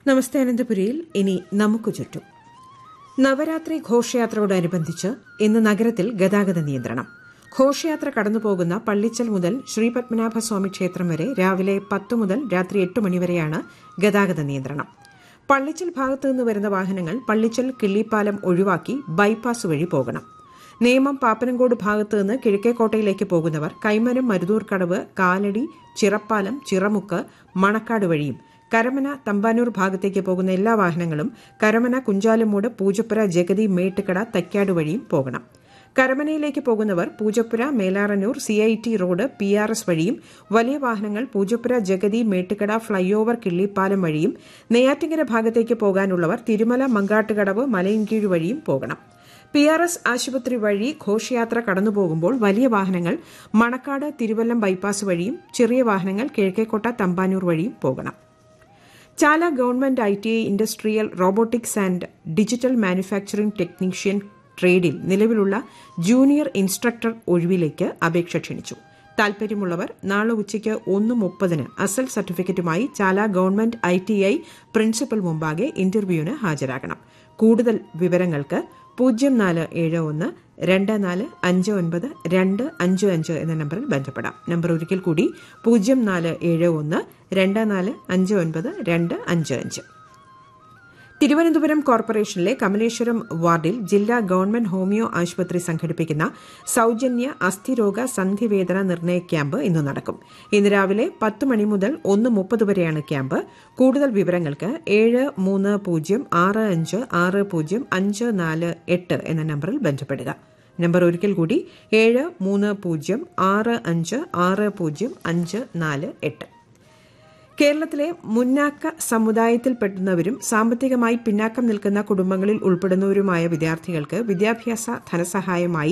നമസ്തേ അനന്തപുരിയിൽ ഇനി നമുക്ക് ചുറ്റും നവരാത്രി ഘോഷയാത്രയോടനുബന്ധിച്ച് ഇന്ന് നഗരത്തിൽ ഗതാഗത നിയന്ത്രണം ഘോഷയാത്ര കടന്നുപോകുന്ന പള്ളിച്ചൽ മുതൽ ശ്രീപത്മനാഭസ്വാമി ക്ഷേത്രം വരെ രാവിലെ പത്ത് മുതൽ രാത്രി എട്ട് മണിവരെയാണ് ഗതാഗത നിയന്ത്രണം പള്ളിച്ചൽ ഭാഗത്തു നിന്ന് വരുന്ന വാഹനങ്ങൾ പള്ളിച്ചൽ കിള്ളിപ്പാലം ഒഴിവാക്കി ബൈപ്പാസ് വഴി പോകണം നേമം പാപ്പനംകോട് ഭാഗത്തു നിന്ന് കിഴക്കേക്കോട്ടയിലേക്ക് പോകുന്നവർ കൈമനം മരുതൂർക്കടവ് കാലടി ചിറപ്പാലം ചിറമുക്ക് മണക്കാട് വഴിയും കരമന തമ്പാനൂർ ഭാഗത്തേക്ക് പോകുന്ന എല്ലാ വാഹനങ്ങളും കരമന കുഞ്ചാലമൂട് പൂജപ്പുര ജഗതി മേട്ടുകട തൈക്കാട് വഴിയും പോകണം കരമനയിലേക്ക് പോകുന്നവർ Poojappura Melarannoor C I T road P R S വഴിയും വലിയ വാഹനങ്ങൾ പൂജപ്പുര ജഗതി മേട്ടുകട ഫ്ളൈ ഓവർ കിള്ളിപ്പാലം വഴിയും നെയ്യാറ്റിങ്കര ഭാഗത്തേക്ക് പോകാനുള്ളവർ തിരുമല മങ്കാട്ടുകടവ് മലയൻകീഴ് വഴിയും പോകണം പി ആർ എസ് ആശുപത്രി വഴി ഘോഷയാത്ര കടന്നുപോകുമ്പോൾ വലിയ വാഹനങ്ങൾ മണക്കാട് തിരുവല്ലം ബൈപ്പാസ് വഴിയും ചെറിയ വാഹനങ്ങൾ കിഴക്കേക്കോട്ട തമ്പാനൂർ വഴിയും പോകണം Chala government I T I industrial robotics and digital manufacturing technician ട്രേഡിൽ നിലവിലുള്ള ജൂനിയർ ഇൻസ്ട്രക്ടർ ഒഴിവിലേക്ക് അപേക്ഷ ക്ഷണിച്ചു താൽപര്യമുള്ളവർ നാളെ ഉച്ചയ്ക്ക് ഒന്ന് മുപ്പതിന് അസൽ സർട്ടിഫിക്കറ്റുമായി Chala government I T I principal മുമ്പാകെ ഇന്റർവ്യൂവിന് ഹാജരാകണം കൂടുതൽ വിവരങ്ങൾക്ക് പൂജ്യം നാല് ഏഴ് ഒന്ന് രണ്ട് നാല് അഞ്ച് ഒൻപത് രണ്ട് അഞ്ച് അഞ്ച് എന്ന നമ്പറിൽ ബന്ധപ്പെടാം നമ്പർ ഒരിക്കൽ കൂടി പൂജ്യം നാല് ഏഴ് ഒന്ന് രണ്ട് നാല് അഞ്ച് ഒൻപത് രണ്ട് അഞ്ച് അഞ്ച് തിരുവനന്തപുരം കോർപ്പറേഷനിലെ കമലേശ്വരം വാർഡിൽ ജില്ലാ ഗവൺമെന്റ് ഹോമിയോ ആശുപത്രി സംഘടിപ്പിക്കുന്ന സൌജന്യ അസ്ഥിരോഗ സന്ധിവേദന നിർണയ ക്യാമ്പ് ഇന്ന് നടക്കും ഇന്ന് രാവിലെ പത്ത് മണി മുതൽ ഒന്ന് മുപ്പത് വരെയാണ് ക്യാമ്പ് കൂടുതൽ വിവരങ്ങൾക്ക് ഏഴ് മൂന്ന് പൂജ്യം ആറ് അഞ്ച് ആറ് പൂജ്യം അഞ്ച് നാല് എട്ട് എന്ന നമ്പറിൽ ബന്ധപ്പെടുക നമ്പർ ഒരിക്കൽ കൂടി ഏഴ് മൂന്ന് പൂജ്യം ആറ് അഞ്ച് ആറ് പൂജ്യം അഞ്ച് നാല് എട്ട് കേരളത്തിലെ മുന്നാക്ക സമുദായത്തിൽപ്പെടുന്നവരും സാമ്പത്തികമായി പിന്നാക്കം നിൽക്കുന്ന കുടുംബങ്ങളിൽ ഉൾപ്പെടുന്നവരുമായ വിദ്യാർത്ഥികൾക്ക് വിദ്യാഭ്യാസ ധനസഹായമായി